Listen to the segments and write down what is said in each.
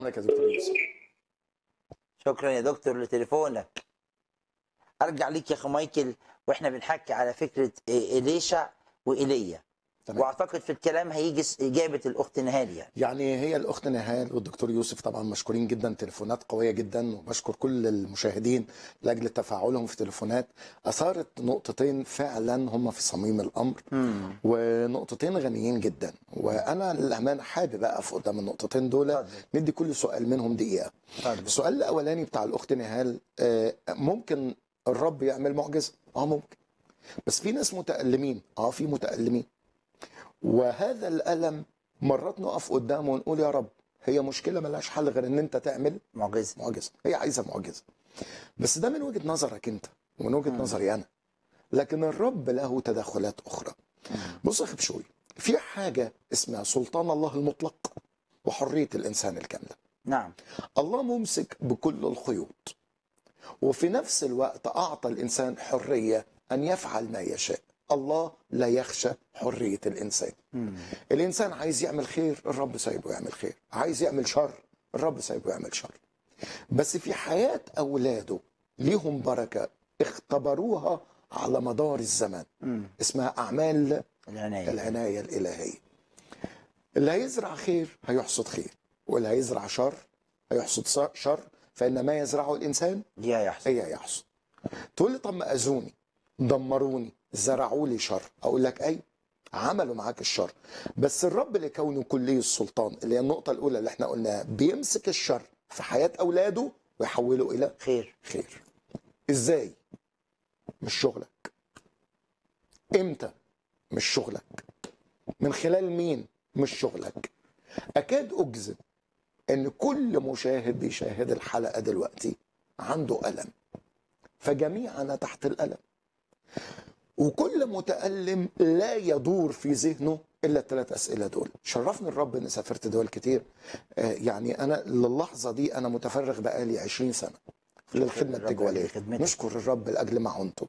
لك يا دكتور يوسف شكرا يا دكتور لتليفونك ارجع ليك يا اخو مايكل واحنا بنحكي على فكره إيه اليشع وايليا تمام. واعتقد في الكلام هيجي س- اجابه الاخت نهال يعني يعني هي الاخت نهال والدكتور يوسف طبعا مشكورين جدا تليفونات قويه جدا وبشكر كل المشاهدين لاجل تفاعلهم في تليفونات اثارت نقطتين فعلا هم في صميم الامر ونقطتين غنيين جدا وانا للامانه حابب اقف قدام النقطتين دول اتفضل. ندي كل سؤال منهم دقيقه اتفضل. السؤال الاولاني بتاع الاخت نهال آه، ممكن الرب يعمل معجزه اه ممكن بس في ناس متألمين اه في متألمين وهذا الألم مرات نقف قدامه ونقول يا رب هي مشكلة ملهاش حل غير ان انت تعمل معجزه معجزة هي عايزة معجزة بس ده من وجهة نظرك انت ومن وجهة نظري انا لكن الرب له تدخلات اخرى بص يا أخي بشوي في حاجة اسمها سلطان الله المطلق وحرية الانسان الكاملة نعم الله ممسك بكل الخيوط وفي نفس الوقت أعطى الإنسان حرية أن يفعل ما يشاء الله لا يخشى حرية الإنسان الإنسان عايز يعمل خير الرب سايبه يعمل خير عايز يعمل شر الرب سايبه يعمل شر بس في حياة أولاده ليهم بركة اختبروها على مدار الزمان اسمها أعمال العنايه العناية الإلهية اللي هيزرع خير هيحصد خير واللي هيزرع شر هيحصد ص- شر فإن ما يزرعه الإنسان دي هيحصل هي يحصد تقول لي طب ما أذوني دمروني زرعوا لي شر أقول لك أي عملوا معاك الشر بس الرب لكونه كلي السلطان اللي هي النقطة الأولى اللي احنا قلناها بيمسك الشر في حياة أولاده ويحوله إلى خير خير ازاي مش شغلك امتى مش شغلك من خلال مين مش شغلك اكاد اجزم ان كل مشاهد بيشاهد الحلقه دلوقتي عنده الم فجميعنا تحت الالم وكل متألم لا يدور في ذهنه الا الثلاث اسئله دول شرفني الرب اني سافرت دول كتير آه، يعني انا للحظه دي انا متفرغ بقالي 20 سنه للخدمه الرب التجواليه لخدمتك. نشكر الرب لاجل معونته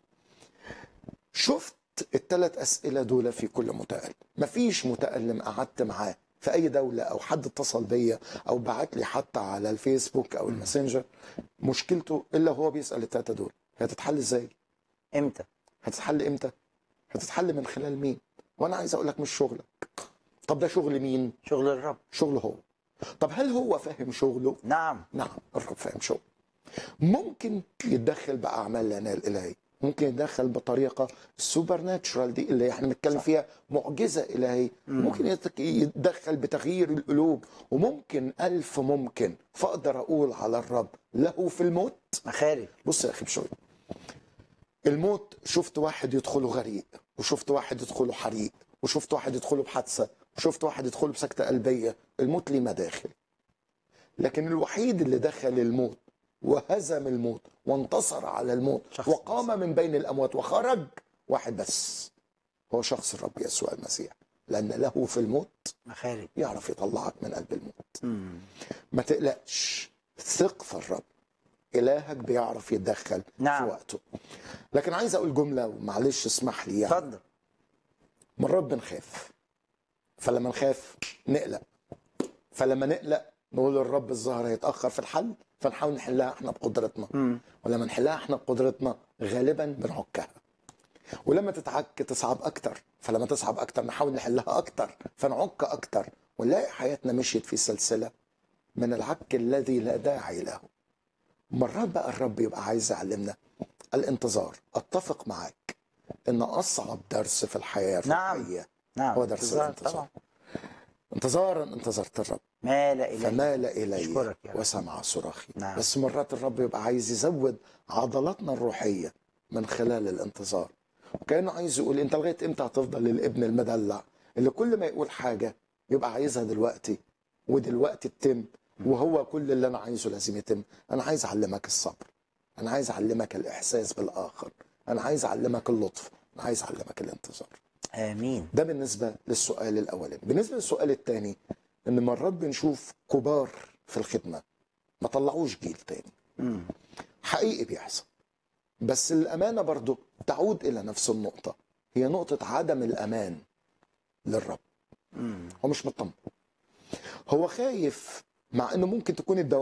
شفت الثلاث اسئله دول في كل متألم مفيش متألم قعدت معاه في اي دوله او حد اتصل بيا او بعت لي حتى على الفيسبوك او الماسنجر مشكلته الا هو بيسال الثلاثه دول هتتحل ازاي امتى هتتحل امتى هتتحل من خلال مين وانا عايز اقول لك مش شغلك طب ده شغل مين شغل الرب شغله هو طب هل هو فاهم شغله نعم نعم الرب فاهم شغله ممكن يتدخل باعمال لنا الالهيه ممكن يتدخل بطريقه السوبر ناتشرال دي اللي احنا بنتكلم فيها معجزه الهيه ممكن يتك- يتدخل بتغيير القلوب وممكن الف ممكن فاقدر اقول على الرب له في الموت مخارج بص يا اخي بشوي الموت شفت واحد يدخله غريق وشفت واحد يدخله حريق وشفت واحد يدخله بحادثه وشفت واحد يدخله بسكته قلبيه الموت ليه مداخل لكن الوحيد اللي دخل الموت وهزم الموت وانتصر على الموت شخص وقام من بين الاموات وخرج واحد بس هو شخص الرب يسوع المسيح لان له في الموت مخارج يعرف يطلعك من قلب الموت مم. ما تقلقش ثق في الرب إلهك بيعرف يتدخل نعم. في وقته لكن عايز أقول جملة ومعلش اسمح لي يعني اتفضل مرات بنخاف فلما نخاف نقلق فلما نقلق نقول الرب الظاهر هيتأخر في الحل فنحاول نحلها احنا بقدرتنا مم. ولما نحلها احنا بقدرتنا غالبا بنعكها ولما تتعك تصعب اكتر فلما تصعب اكتر نحاول نحلها اكتر فنعك اكتر ونلاقي حياتنا مشيت في سلسله من العك الذي لا داعي له مرات بقى الرب يبقى عايز يعلمنا الانتظار اتفق معاك ان اصعب درس في الحياه نعم. الروحيه نعم هو درس انتظار الانتظار طبعا انتظارا انتظرت الرب مال الي فمال إلي أشكرك يا رب. وسمع صراخي نعم. بس مرات الرب يبقى عايز يزود عضلاتنا الروحية من خلال الانتظار وكأنه عايز يقول انت لغاية امتى هتفضل الابن المدلع اللي كل ما يقول حاجة يبقى عايزها دلوقتي ودلوقتي تتم وهو كل اللي انا عايزه لازم يتم انا عايز اعلمك الصبر انا عايز اعلمك الاحساس بالاخر انا عايز اعلمك اللطف انا عايز اعلمك الانتظار امين ده بالنسبة للسؤال الأولاني بالنسبة للسؤال الثاني إن مرات بنشوف كبار في الخدمة ما طلعوش جيل تاني مم. حقيقي بيحصل بس الأمانة برضو تعود إلى نفس النقطة هي نقطة عدم الأمان للرب مم. هو مش مطمن هو خايف مع انه ممكن تكون الدوام